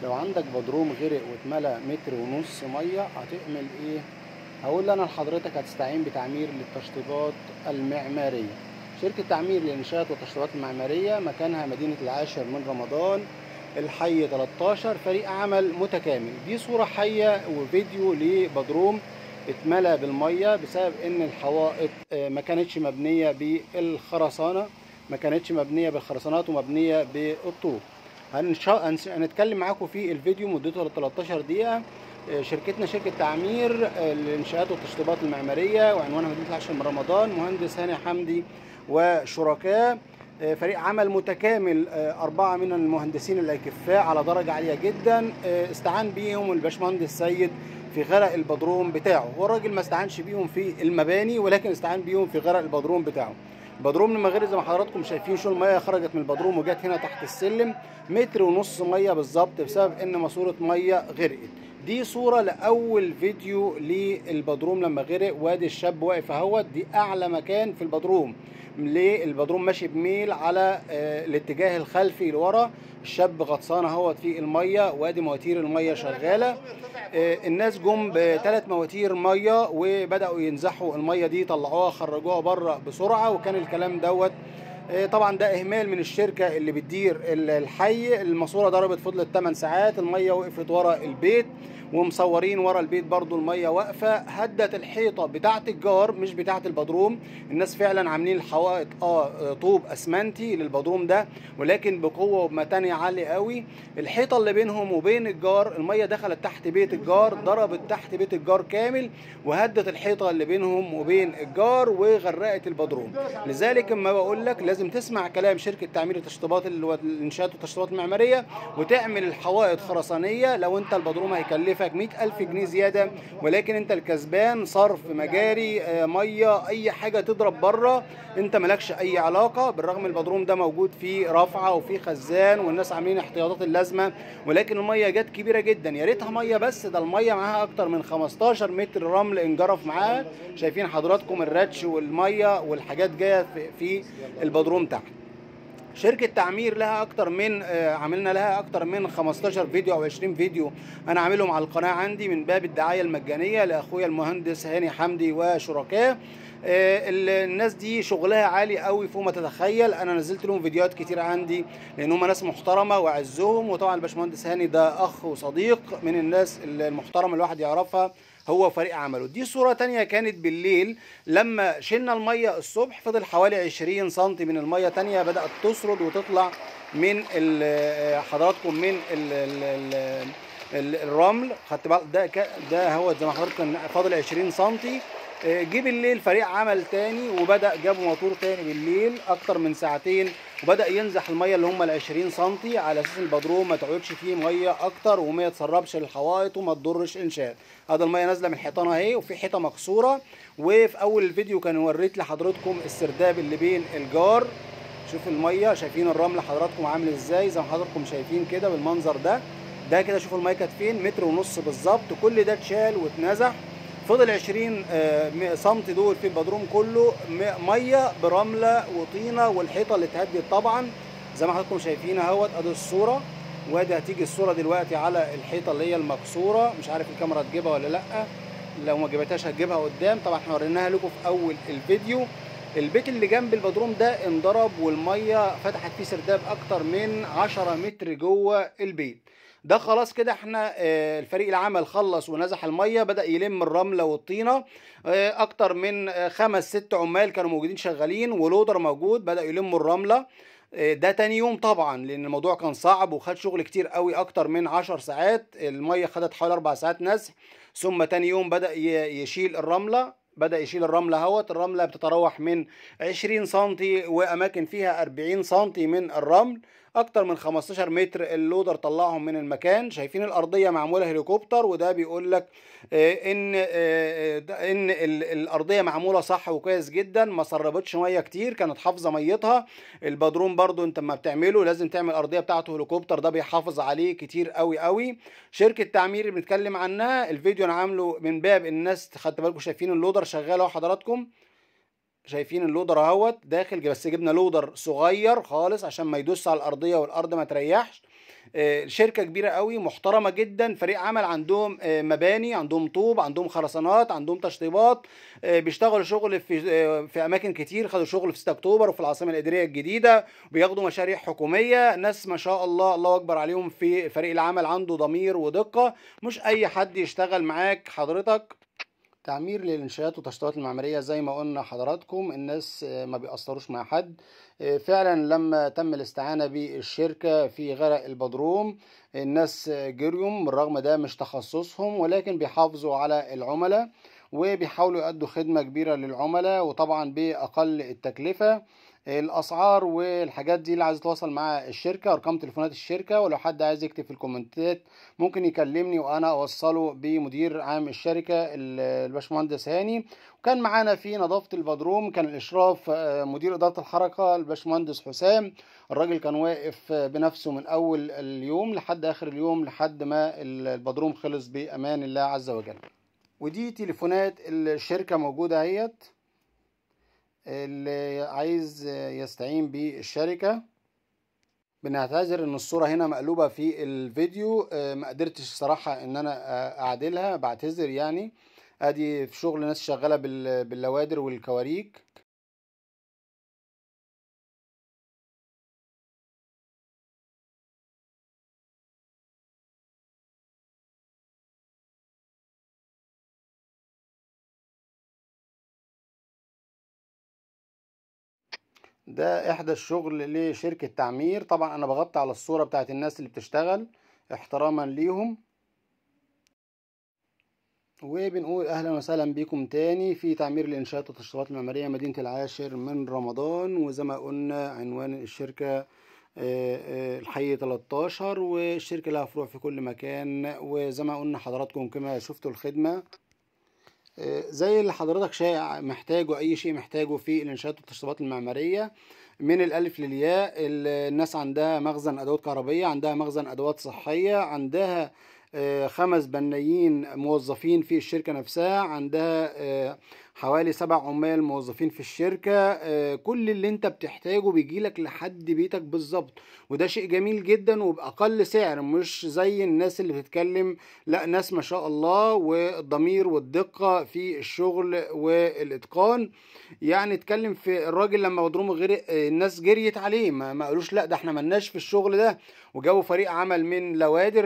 لو عندك بدروم غرق واتملى متر ونص ميه هتعمل ايه هقول انا لحضرتك هتستعين بتعمير للتشطيبات المعماريه شركه تعمير للانشاءات والتشطيبات المعماريه مكانها مدينه العاشر من رمضان الحي 13 فريق عمل متكامل دي صوره حيه وفيديو لبدروم اتملى بالميه بسبب ان الحوائط آه، ما كانتش مبنيه بالخرسانه ما كانتش مبنيه بالخرسانات ومبنيه بالطوب هنش- هنس- هنتكلم معاكم في الفيديو مدته 13 دقيقه آه، شركتنا شركه تعمير آه، للانشاءات والتشطيبات المعماريه وعنوانها مدينه العاشر من رمضان مهندس هاني حمدي وشركاء آه، فريق عمل متكامل آه، أربعة من المهندسين الأكفاء على درجة عالية جدا آه، استعان بيهم الباشمهندس سيد في غرق البدروم بتاعه هو الراجل ما استعانش بيهم في المباني ولكن استعان بيهم في غرق البدروم بتاعه البدروم لما غير زي ما حضراتكم شايفين شو الميه خرجت من البدروم وجت هنا تحت السلم متر ونص ميه بالظبط بسبب ان ماسوره ميه غرقت دي صوره لاول فيديو للبدروم لما غرق وادي الشاب واقف اهوت دي اعلى مكان في البدروم ليه البدروم ماشي بميل على آه، الاتجاه الخلفي لورا الشاب غطسان اهوت في الميه وادي مواتير الميه شغاله آه، الناس جم بثلاث مواتير ميه وبداوا ينزحوا الميه دي طلعوها خرجوها بره بسرعه وكان الكلام دوت آه، طبعا ده اهمال من الشركه اللي بتدير ال- الحي الماسوره ضربت فضلت 8 ساعات الميه وقفت ورا البيت ومصورين ورا البيت برضو الميه واقفه هدت الحيطه بتاعه الجار مش بتاعه البدروم الناس فعلا عاملين الحوائط اه طوب اسمنتي للبدروم ده ولكن بقوه وبمتانه عاليه قوي الحيطه اللي بينهم وبين الجار الميه دخلت تحت بيت الجار ضربت تحت بيت الجار كامل وهدت الحيطه اللي بينهم وبين الجار وغرقت البدروم لذلك اما بقول لك لازم تسمع كلام شركه تعمير التشطيبات اللي هو الانشاءات والتشطيبات المعماريه وتعمل الحوائط خرسانيه لو انت البدروم هيكلفك 100000 جنيه زياده ولكن انت الكسبان صرف مجاري آه، ميه اي حاجه تضرب بره انت مالكش اي علاقه بالرغم البدروم ده موجود فيه رافعه وفيه خزان والناس عاملين احتياطات اللازمه ولكن الميه جت كبيره جدا يا ريتها ميه بس ده الميه معاها اكتر من 15 متر رمل انجرف معاها شايفين حضراتكم الراتش والميه والحاجات جايه في- في البدروم تحت شركة تعمير لها أكتر من آه، عملنا لها أكتر من 15 فيديو أو 20 فيديو أنا عاملهم على القناة عندي من باب الدعاية المجانية لأخويا المهندس هاني حمدي وشركاه آه، ال- الناس دي شغلها عالي قوي فوق ما تتخيل انا نزلت لهم فيديوهات كتير عندي لان هم ناس محترمه واعزهم وطبعا الباشمهندس هاني ده اخ وصديق من الناس المحترمه الواحد يعرفها هو فريق عمله دي صورة تانية كانت بالليل لما شلنا المية الصبح فضل حوالي 20 سنتي من المية تانية بدأت تسرد وتطلع من ال- حضراتكم من ال ال ال ال الرمل خدت بالك ده ك- ده هو زي ما حضرتك كان فاضل 20 سنتي آه، جه بالليل فريق عمل تاني وبدا جابوا موتور تاني بالليل اكتر من ساعتين وبدا ينزح الميه اللي هم ال 20 سم على اساس البدروم ما تقعدش فيه ميه اكتر وما يتسربش للحوائط وما تضرش انشاء هذا الميه نازله من الحيطان اهي وفي حيطه مكسوره وفي اول الفيديو كان وريت لحضراتكم السرداب اللي بين الجار شوف الميه شايفين الرمل حضراتكم عامل ازاي زي ما حضراتكم شايفين كده بالمنظر ده ده كده شوفوا الميه كانت فين متر ونص بالظبط كل ده اتشال واتنزح فضل 20 آه، م- سنت دول في البدروم كله م- ميه برمله وطينه والحيطه اللي اتهدت طبعا زي ما حضراتكم شايفين اهوت ادي الصوره وادي هتيجي الصوره دلوقتي على الحيطه اللي هي المكسوره مش عارف الكاميرا تجيبها ولا لا لو ما جابتهاش هتجيبها قدام طبعا احنا وريناها لكم في اول الفيديو البيت اللي جنب البدروم ده انضرب والميه فتحت فيه سرداب اكتر من 10 متر جوه البيت ده خلاص كده احنا آه، الفريق العمل خلص ونزح الميه بدا يلم الرمله والطينه آه، اكتر من آه، خمس ست عمال كانوا موجودين شغالين ولودر موجود بدا يلموا الرمله آه، ده تاني يوم طبعا لان الموضوع كان صعب وخد شغل كتير قوي اكتر من 10 ساعات الميه خدت حوالي 4 ساعات نزح ثم تاني يوم بدا ي- يشيل الرمله بدا يشيل الرمله اهوت الرمله بتتراوح من 20 سنتي واماكن فيها 40 سنتي من الرمل اكتر من 15 متر اللودر طلعهم من المكان شايفين الارضيه معموله هليكوبتر وده بيقول لك آه، ان آه، ده- ان ال- الارضيه معموله صح وكويس جدا ما سربتش ميه كتير كانت حافظه ميتها البدروم برضو انت ما بتعمله لازم تعمل الارضيه بتاعته هليكوبتر ده بيحافظ عليه كتير قوي قوي شركه تعمير اللي بنتكلم عنها الفيديو انا عامله من باب الناس خدت بالكم شايفين اللودر شغال اهو حضراتكم شايفين اللودر اهوت داخل بس جبنا لودر صغير خالص عشان ما يدوس على الارضيه والارض ما تريحش آه، شركه كبيره قوي محترمه جدا فريق عمل عندهم آه، مباني عندهم طوب عندهم خرسانات عندهم تشطيبات آه، بيشتغلوا شغل في آه، في اماكن كتير خدوا شغل في 6 اكتوبر وفي العاصمه الاداريه الجديده وبياخدوا مشاريع حكوميه ناس ما شاء الله الله اكبر عليهم في فريق العمل عنده ضمير ودقه مش اي حد يشتغل معاك حضرتك تعمير للانشاءات والتشطيبات المعماريه زي ما قلنا حضراتكم الناس آه، ما بيأثروش مع حد آه، فعلا لما تم الاستعانه بالشركه في غرق البدروم الناس آه، جريهم بالرغم ده مش تخصصهم ولكن بيحافظوا على العملاء وبيحاولوا يأدوا خدمه كبيره للعملاء وطبعا باقل التكلفه الاسعار والحاجات دي اللي عايز يتواصل مع الشركه ارقام تليفونات الشركه ولو حد عايز يكتب في الكومنتات ممكن يكلمني وانا اوصله بمدير عام الشركه ال- الباشمهندس هاني وكان معانا في نظافه البدروم كان الاشراف آه، مدير اداره الحركه الباشمهندس حسام الراجل كان واقف آه، بنفسه من اول اليوم لحد اخر اليوم لحد ما ال- البدروم خلص بامان الله عز وجل ودي تليفونات الشركه موجوده اهيت اللي عايز يستعين بالشركة بنعتذر ان الصورة هنا مقلوبة في الفيديو آه، ما قدرتش صراحة ان انا آه، اعدلها بعتذر يعني ادي في شغل ناس شغالة بال- باللوادر والكواريك ده احدى الشغل لشركة تعمير طبعا انا بغطي على الصورة بتاعت الناس اللي بتشتغل احتراما ليهم وبنقول اهلا وسهلا بكم تاني في تعمير الانشاءات والتشطيبات المعماريه مدينه العاشر من رمضان وزي ما قلنا عنوان الشركه آه، آه، الحي 13 والشركه لها فروع في كل مكان وزي ما قلنا حضراتكم كما شفتوا الخدمه آه، زي اللي حضرتك شائع محتاجه اي شيء محتاجه في الانشاءات والتشطيبات المعماريه من الالف للياء ال- الناس عندها مخزن ادوات كهربيه عندها مخزن ادوات صحيه عندها آه، خمس بنايين موظفين في الشركه نفسها عندها آه، حوالي سبع عمال موظفين في الشركه آه، كل اللي انت بتحتاجه بيجيلك لحد بيتك بالظبط وده شيء جميل جدا وباقل سعر مش زي الناس اللي بتتكلم لا ناس ما شاء الله والضمير والدقة في الشغل والإتقان يعني اتكلم في الراجل لما بدرومه غير الناس جريت عليه ما, ما قالوش لا ده احنا ملناش في الشغل ده وجابوا فريق عمل من لوادر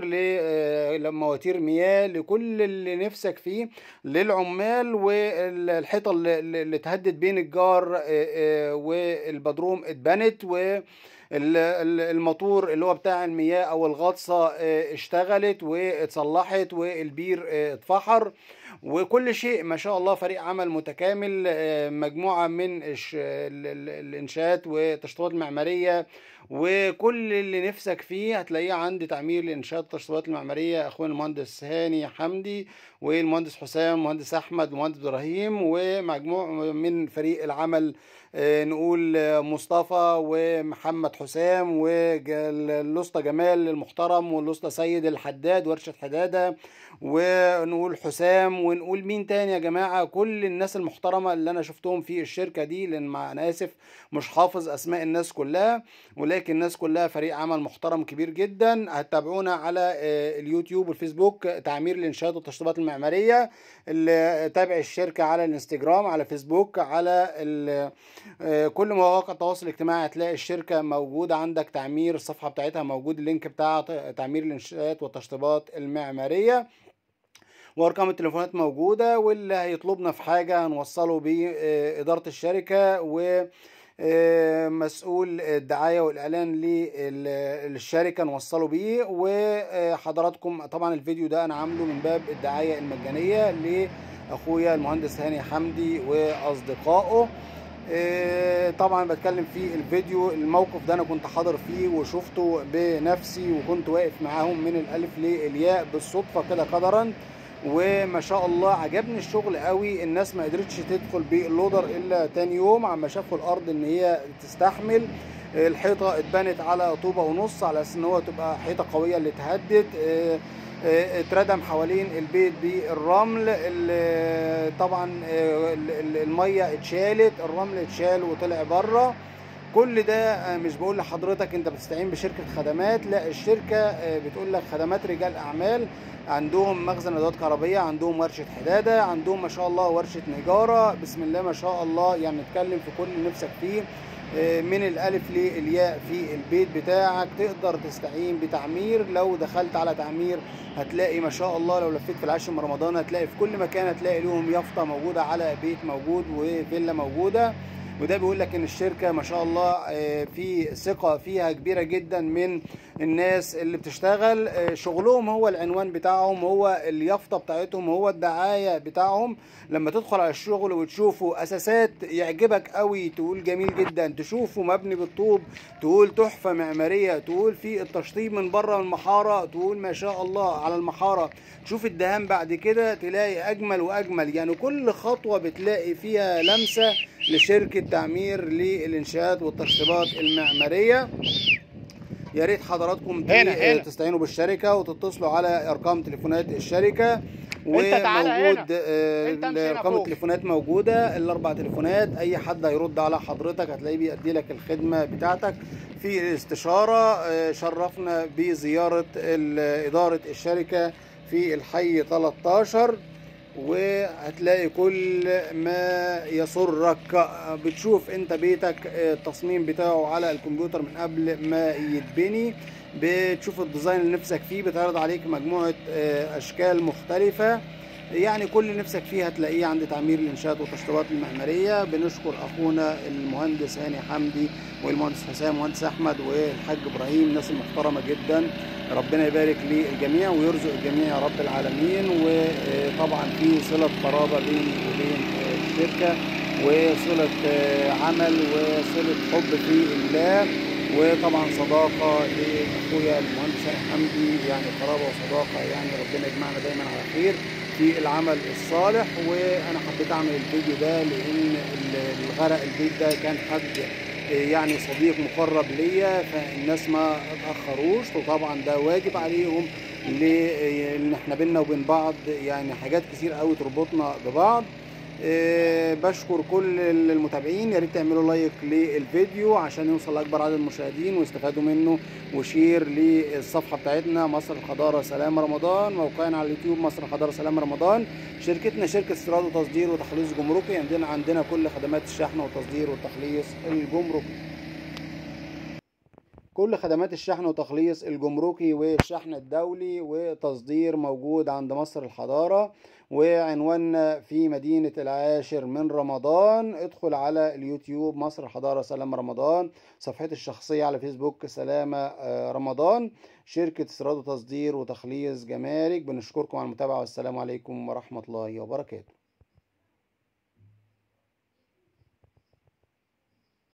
لمواتير مياه لكل اللي نفسك فيه للعمال والحيطة اللي, اللي تهدد بين الجار آه، آه، والبدروم اتبنت و ال- ال- الموتور اللي هو بتاع المياه او الغطسه آه، اشتغلت واتصلحت والبير آه، اتفحر وكل شيء ما شاء الله فريق عمل متكامل آه، مجموعه من الش- ال- ال- الانشاءات والتشطيبات المعماريه وكل اللي نفسك فيه هتلاقيه عند تعمير الانشاءات والتشطيبات المعماريه اخونا المهندس هاني حمدي والمهندس حسام المهندس احمد المهندس ابراهيم ومجموع من فريق العمل آه، نقول آه، مصطفى ومحمد حسام والاسطى جمال المحترم والاسطى سيد الحداد ورشة حدادة ونقول حسام ونقول مين تاني يا جماعة كل الناس المحترمة اللي انا شفتهم في الشركة دي لان مع انا اسف مش حافظ اسماء الناس كلها ولكن الناس كلها فريق عمل محترم كبير جدا هتتابعونا على آه، اليوتيوب والفيسبوك تعمير الانشاءات والتشطيبات المعمارية اللي تابع الشركة على الانستجرام على فيسبوك على ال- آه، كل مواقع التواصل الاجتماعي هتلاقي الشركة موجودة عندك تعمير الصفحة بتاعتها موجود اللينك بتاع ت- تعمير الانشاءات والتشطيبات المعمارية وارقام التليفونات موجودة واللي هيطلبنا في حاجة هنوصله بإدارة الشركة و آه، مسؤول الدعاية والإعلان لل- للشركة نوصله بيه وحضراتكم طبعا الفيديو ده أنا عامله من باب الدعاية المجانية لأخويا المهندس هاني حمدي وأصدقائه آه، طبعا بتكلم في الفيديو الموقف ده انا كنت حاضر فيه وشفته بنفسي وكنت واقف معاهم من الالف للياء بالصدفه كده قدرا وما شاء الله عجبني الشغل قوي الناس ما قدرتش تدخل باللودر الا تاني يوم عما شافوا الارض ان هي تستحمل الحيطه اتبنت على طوبه ونص على اساس ان هو تبقى حيطه قويه اللي تهدد آه، آه، اتردم حوالين البيت بالرمل ال- طبعا آه، ال- ال- الميه اتشالت الرمل اتشال وطلع بره كل ده آه، مش بقول لحضرتك انت بتستعين بشركه خدمات لا الشركه آه، بتقول لك خدمات رجال اعمال عندهم مخزن ادوات كهربيه عندهم ورشه حداده عندهم ما شاء الله ورشه نجاره بسم الله ما شاء الله يعني نتكلم في كل اللي نفسك فيه آه، من الالف للياء في البيت بتاعك تقدر تستعين بتعمير لو دخلت على تعمير هتلاقي ما شاء الله لو لفيت في العاشر من رمضان هتلاقي في كل مكان هتلاقي لهم يافطه موجوده على بيت موجود وفيلا موجوده وده بيقول لك ان الشركه ما شاء الله آه، في ثقه فيها كبيره جدا من الناس اللي بتشتغل آه، شغلهم هو العنوان بتاعهم هو اليافطه بتاعتهم هو الدعايه بتاعهم لما تدخل على الشغل وتشوفه اساسات يعجبك قوي تقول جميل جدا تشوفه مبني بالطوب تقول تحفه معماريه تقول في التشطيب من بره من المحاره تقول ما شاء الله على المحاره تشوف الدهان بعد كده تلاقي اجمل واجمل يعني كل خطوه بتلاقي فيها لمسه لشركه تعمير للانشاءات والتشطيبات المعماريه يا ريت حضراتكم ت- هنا- هنا. تستعينوا بالشركه وتتصلوا على ارقام تليفونات الشركه تعالى هنا. وموجود آه، أنت امشي هنا ارقام فوق. التليفونات موجوده الاربع تليفونات اي حد هيرد على حضرتك هتلاقيه بيأدي لك الخدمه بتاعتك في الاستشاره آه، شرفنا بزياره ال- اداره الشركه في الحي 13 وهتلاقي كل ما يسرك بتشوف انت بيتك آه، التصميم بتاعه على الكمبيوتر من قبل ما يتبني بتشوف الديزاين اللي نفسك فيه بتعرض عليك مجموعة آه، أشكال مختلفة يعني كل اللي نفسك فيه هتلاقيه عند تعمير الإنشاءات والتشطيبات المعمارية بنشكر أخونا المهندس هاني حمدي والمهندس حسام والمهندس أحمد والحاج إبراهيم الناس المحترمة جدا ربنا يبارك للجميع ويرزق الجميع يا رب العالمين وطبعا في صلة قرابة بيني وبين آه، الشركة وصلة آه، عمل وصلة حب في الله وطبعا صداقة لأخويا المهندس هاني حمدي يعني قرابة وصداقة يعني ربنا يجمعنا دايما على خير في العمل الصالح وأنا حبيت أعمل الفيديو ده لأن ال- الغرق البيت ده كان حد يعني صديق مقرب ليا فالناس ما اتأخروش وطبعا ده واجب عليهم لان احنا بينا وبين بعض يعني حاجات كتير قوي تربطنا ببعض آه، بشكر كل المتابعين يا ريت تعملوا لايك للفيديو عشان يوصل لاكبر عدد المشاهدين ويستفادوا منه وشير للصفحه بتاعتنا مصر الحضاره سلام رمضان موقعنا على اليوتيوب مصر الحضاره سلام رمضان شركتنا شركه استيراد وتصدير وتخليص جمركي عندنا عندنا كل خدمات الشحن والتصدير والتخليص الجمركي كل خدمات الشحن وتخليص الجمركي والشحن الدولي وتصدير موجود عند مصر الحضارة وعنواننا في مدينة العاشر من رمضان ادخل على اليوتيوب مصر الحضارة سلام رمضان صفحتي الشخصية على فيسبوك سلامة آه، رمضان شركة استيراد وتصدير وتخليص جمارك بنشكركم على المتابعة والسلام عليكم ورحمة الله وبركاته